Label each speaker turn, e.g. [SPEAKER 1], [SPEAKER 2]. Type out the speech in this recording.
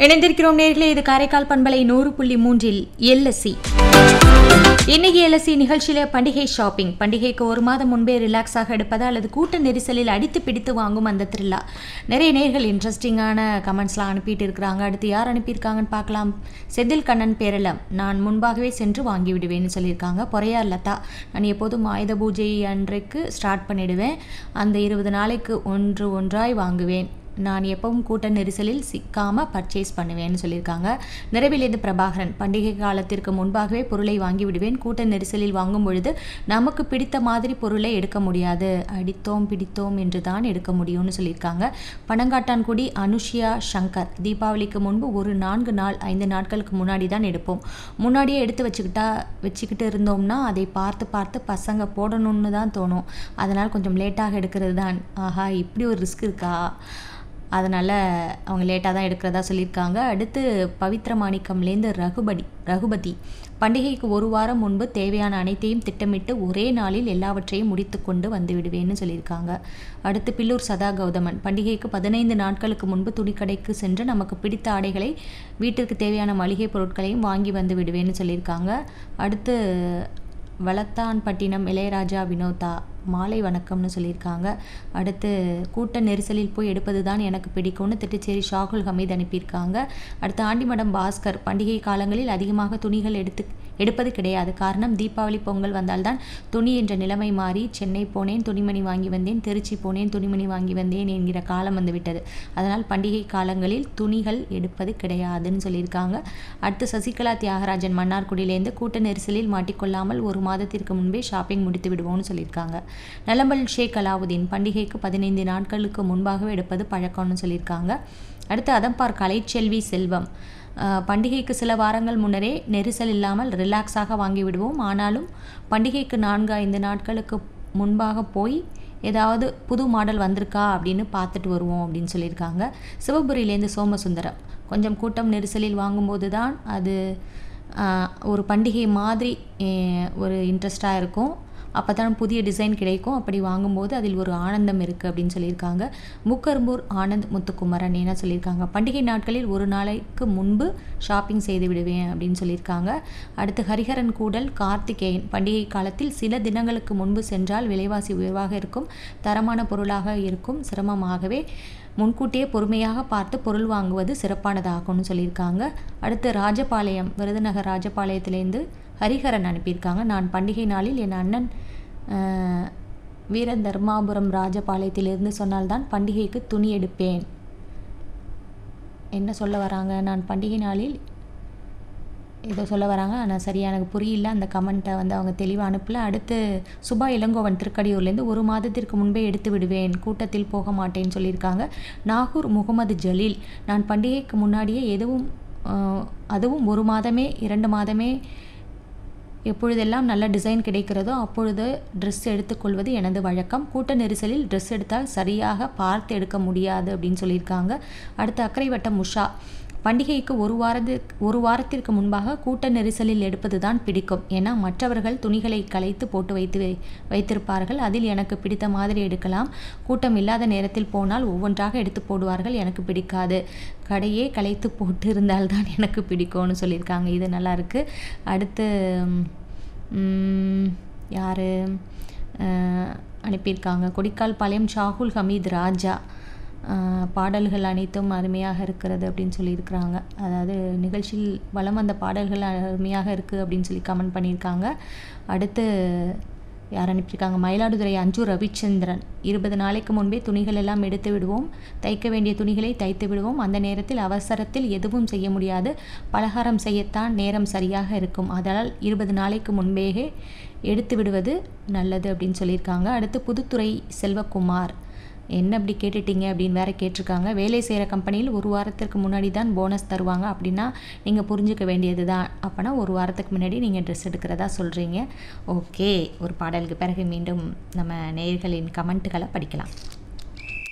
[SPEAKER 1] இணைந்திருக்கிறோம் நேர்களே இது காரைக்கால் பண்பலை நூறு புள்ளி மூன்றில் எல்எஸ்சி இன்னைக்கு எல்எஸ்சி நிகழ்ச்சியில பண்டிகை ஷாப்பிங் பண்டிகைக்கு ஒரு மாதம் முன்பே ரிலாக்ஸாக எடுப்பதா அல்லது கூட்ட நெரிசலில் அடித்து பிடித்து வாங்கும் அந்த த்ரில்லா நிறைய நேர்கள் இன்ட்ரெஸ்டிங்கான கமெண்ட்ஸ்லாம் அனுப்பிட்டு இருக்கிறாங்க அடுத்து யார் அனுப்பியிருக்காங்கன்னு பார்க்கலாம் செந்தில் கண்ணன் பேரளம் நான் முன்பாகவே சென்று வாங்கி விடுவேன்னு சொல்லியிருக்காங்க பொறையார் லதா நான் எப்போதும் ஆயுத பூஜை அன்றைக்கு ஸ்டார்ட் பண்ணிடுவேன் அந்த இருபது நாளைக்கு ஒன்று ஒன்றாய் வாங்குவேன் நான் எப்பவும் கூட்ட நெரிசலில் சிக்காம பர்ச்சேஸ் பண்ணுவேன்னு சொல்லியிருக்காங்க நிறைவிலேந்து பிரபாகரன் பண்டிகை காலத்திற்கு முன்பாகவே பொருளை வாங்கி விடுவேன் கூட்ட நெரிசலில் வாங்கும் பொழுது நமக்கு பிடித்த மாதிரி பொருளை எடுக்க முடியாது அடித்தோம் பிடித்தோம் என்று தான் எடுக்க முடியும்னு சொல்லியிருக்காங்க பனங்காட்டான்குடி அனுஷியா சங்கர் தீபாவளிக்கு முன்பு ஒரு நான்கு நாள் ஐந்து நாட்களுக்கு முன்னாடி தான் எடுப்போம் முன்னாடியே எடுத்து வச்சுக்கிட்டா வச்சுக்கிட்டு இருந்தோம்னா அதை பார்த்து பார்த்து பசங்க போடணும்னு தான் தோணும் அதனால் கொஞ்சம் லேட்டாக எடுக்கிறது தான் ஆஹா இப்படி ஒரு ரிஸ்க் இருக்கா அதனால் அவங்க லேட்டாக தான் எடுக்கிறதா சொல்லியிருக்காங்க அடுத்து பவித்ர மாணிக்கம்லேருந்து ரகுபதி ரகுபதி பண்டிகைக்கு ஒரு வாரம் முன்பு தேவையான அனைத்தையும் திட்டமிட்டு ஒரே நாளில் எல்லாவற்றையும் முடித்து கொண்டு வந்து விடுவேன்னு சொல்லியிருக்காங்க அடுத்து பில்லூர் சதா கௌதமன் பண்டிகைக்கு பதினைந்து நாட்களுக்கு முன்பு துணிக்கடைக்கு சென்று நமக்கு பிடித்த ஆடைகளை வீட்டிற்கு தேவையான மளிகை பொருட்களையும் வாங்கி வந்து விடுவேன்னு சொல்லியிருக்காங்க அடுத்து வளத்தான்பட்டினம் இளையராஜா வினோதா மாலை வணக்கம்னு சொல்லியிருக்காங்க அடுத்து கூட்ட நெரிசலில் போய் எடுப்பது தான் எனக்கு பிடிக்கும்னு திட்டுச்சேரி ஷாகுல் ஹமீத் அனுப்பியிருக்காங்க அடுத்து ஆண்டிமடம் பாஸ்கர் பண்டிகை காலங்களில் அதிகமாக துணிகள் எடுத்து எடுப்பது கிடையாது காரணம் தீபாவளி பொங்கல் வந்தால்தான் துணி என்ற நிலைமை மாறி சென்னை போனேன் துணிமணி வாங்கி வந்தேன் திருச்சி போனேன் துணிமணி வாங்கி வந்தேன் என்கிற காலம் வந்துவிட்டது அதனால் பண்டிகை காலங்களில் துணிகள் எடுப்பது கிடையாதுன்னு சொல்லியிருக்காங்க அடுத்து சசிகலா தியாகராஜன் மன்னார்குடியிலேருந்து கூட்ட நெரிசலில் மாட்டிக்கொள்ளாமல் ஒரு மாதத்திற்கு முன்பே ஷாப்பிங் முடித்து விடுவோம்னு சொல்லியிருக்காங்க நலம்பல் ஷேக் அலாவுதீன் பண்டிகைக்கு பதினைந்து நாட்களுக்கு முன்பாகவே எடுப்பது பழக்கம்னு சொல்லியிருக்காங்க அடுத்து அதம்பார் கலைச்செல்வி செல்வம் பண்டிகைக்கு சில வாரங்கள் முன்னரே நெரிசல் இல்லாமல் ரிலாக்ஸாக வாங்கி விடுவோம் ஆனாலும் பண்டிகைக்கு நான்கு ஐந்து நாட்களுக்கு முன்பாக போய் ஏதாவது புது மாடல் வந்திருக்கா அப்படின்னு பார்த்துட்டு வருவோம் அப்படின்னு சொல்லியிருக்காங்க சிவபுரியிலேருந்து சோமசுந்தரம் கொஞ்சம் கூட்டம் நெரிசலில் வாங்கும்போது தான் அது ஒரு பண்டிகை மாதிரி ஒரு இன்ட்ரெஸ்டாக இருக்கும் அப்போ தான் புதிய டிசைன் கிடைக்கும் அப்படி வாங்கும்போது அதில் ஒரு ஆனந்தம் இருக்குது அப்படின்னு சொல்லியிருக்காங்க முக்கரும்பூர் ஆனந்த் முத்துக்குமரன் என்ன சொல்லியிருக்காங்க பண்டிகை நாட்களில் ஒரு நாளைக்கு முன்பு ஷாப்பிங் செய்து விடுவேன் அப்படின்னு சொல்லியிருக்காங்க அடுத்து ஹரிஹரன் கூடல் கார்த்திகேயன் பண்டிகை காலத்தில் சில தினங்களுக்கு முன்பு சென்றால் விலைவாசி உயர்வாக இருக்கும் தரமான பொருளாக இருக்கும் சிரமமாகவே முன்கூட்டியே பொறுமையாக பார்த்து பொருள் வாங்குவது சிறப்பானதாகும்னு சொல்லியிருக்காங்க அடுத்து ராஜபாளையம் விருதுநகர் ராஜபாளையத்திலேருந்து ஹரிஹரன் அனுப்பியிருக்காங்க நான் பண்டிகை நாளில் என் அண்ணன் வீர தர்மாபுரம் ராஜபாளையத்திலிருந்து சொன்னால்தான் பண்டிகைக்கு துணி எடுப்பேன் என்ன சொல்ல வராங்க நான் பண்டிகை நாளில் ஏதோ சொல்ல வராங்க ஆனால் சரியாக எனக்கு புரியல அந்த கமெண்ட்டை வந்து அவங்க தெளிவாக அனுப்பல அடுத்து சுபா இளங்கோவன் திருக்கடியூர்லேருந்து ஒரு மாதத்திற்கு முன்பே எடுத்து விடுவேன் கூட்டத்தில் போக மாட்டேன்னு சொல்லியிருக்காங்க நாகூர் முகமது ஜலீல் நான் பண்டிகைக்கு முன்னாடியே எதுவும் அதுவும் ஒரு மாதமே இரண்டு மாதமே எப்பொழுதெல்லாம் நல்ல டிசைன் கிடைக்கிறதோ அப்பொழுது ட்ரெஸ் எடுத்துக்கொள்வது எனது வழக்கம் கூட்ட நெரிசலில் ட்ரெஸ் எடுத்தால் சரியாக பார்த்து எடுக்க முடியாது அப்படின்னு சொல்லியிருக்காங்க அடுத்து அக்கறை வட்டம் உஷா பண்டிகைக்கு ஒரு வாரத்திற்கு ஒரு வாரத்திற்கு முன்பாக கூட்ட நெரிசலில் எடுப்பது தான் பிடிக்கும் ஏன்னா மற்றவர்கள் துணிகளை கலைத்து போட்டு வைத்து வைத்திருப்பார்கள் அதில் எனக்கு பிடித்த மாதிரி எடுக்கலாம் கூட்டம் இல்லாத நேரத்தில் போனால் ஒவ்வொன்றாக எடுத்து போடுவார்கள் எனக்கு பிடிக்காது கடையே கலைத்து போட்டு இருந்தால்தான் எனக்கு பிடிக்கும்னு சொல்லியிருக்காங்க இது நல்லா இருக்குது அடுத்து யார் அனுப்பியிருக்காங்க கொடிக்கால் பாளையம் ஷாகுல் ஹமீத் ராஜா பாடல்கள் அனைத்தும் அருமையாக இருக்கிறது அப்படின்னு சொல்லியிருக்கிறாங்க அதாவது நிகழ்ச்சியில் வளம் வந்த பாடல்கள் அருமையாக இருக்குது அப்படின்னு சொல்லி கமெண்ட் பண்ணியிருக்காங்க அடுத்து யார் அனுப்பியிருக்காங்க மயிலாடுதுறை அஞ்சு ரவிச்சந்திரன் இருபது நாளைக்கு முன்பே துணிகள் எல்லாம் எடுத்து விடுவோம் தைக்க வேண்டிய துணிகளை தைத்து விடுவோம் அந்த நேரத்தில் அவசரத்தில் எதுவும் செய்ய முடியாது பலகாரம் செய்யத்தான் நேரம் சரியாக இருக்கும் அதனால் இருபது நாளைக்கு முன்பேயே எடுத்து விடுவது நல்லது அப்படின்னு சொல்லியிருக்காங்க அடுத்து புதுத்துறை செல்வகுமார் என்ன அப்படி கேட்டுட்டீங்க அப்படின்னு வேற கேட்டிருக்காங்க வேலை செய்கிற கம்பெனியில் ஒரு வாரத்திற்கு முன்னாடி தான் போனஸ் தருவாங்க அப்படின்னா நீங்கள் புரிஞ்சுக்க வேண்டியது தான் அப்போனா ஒரு வாரத்துக்கு முன்னாடி நீங்கள் ட்ரெஸ் எடுக்கிறதா சொல்கிறீங்க ஓகே ஒரு பாடலுக்கு பிறகு மீண்டும் நம்ம நேயர்களின் கமெண்ட்டுகளை படிக்கலாம்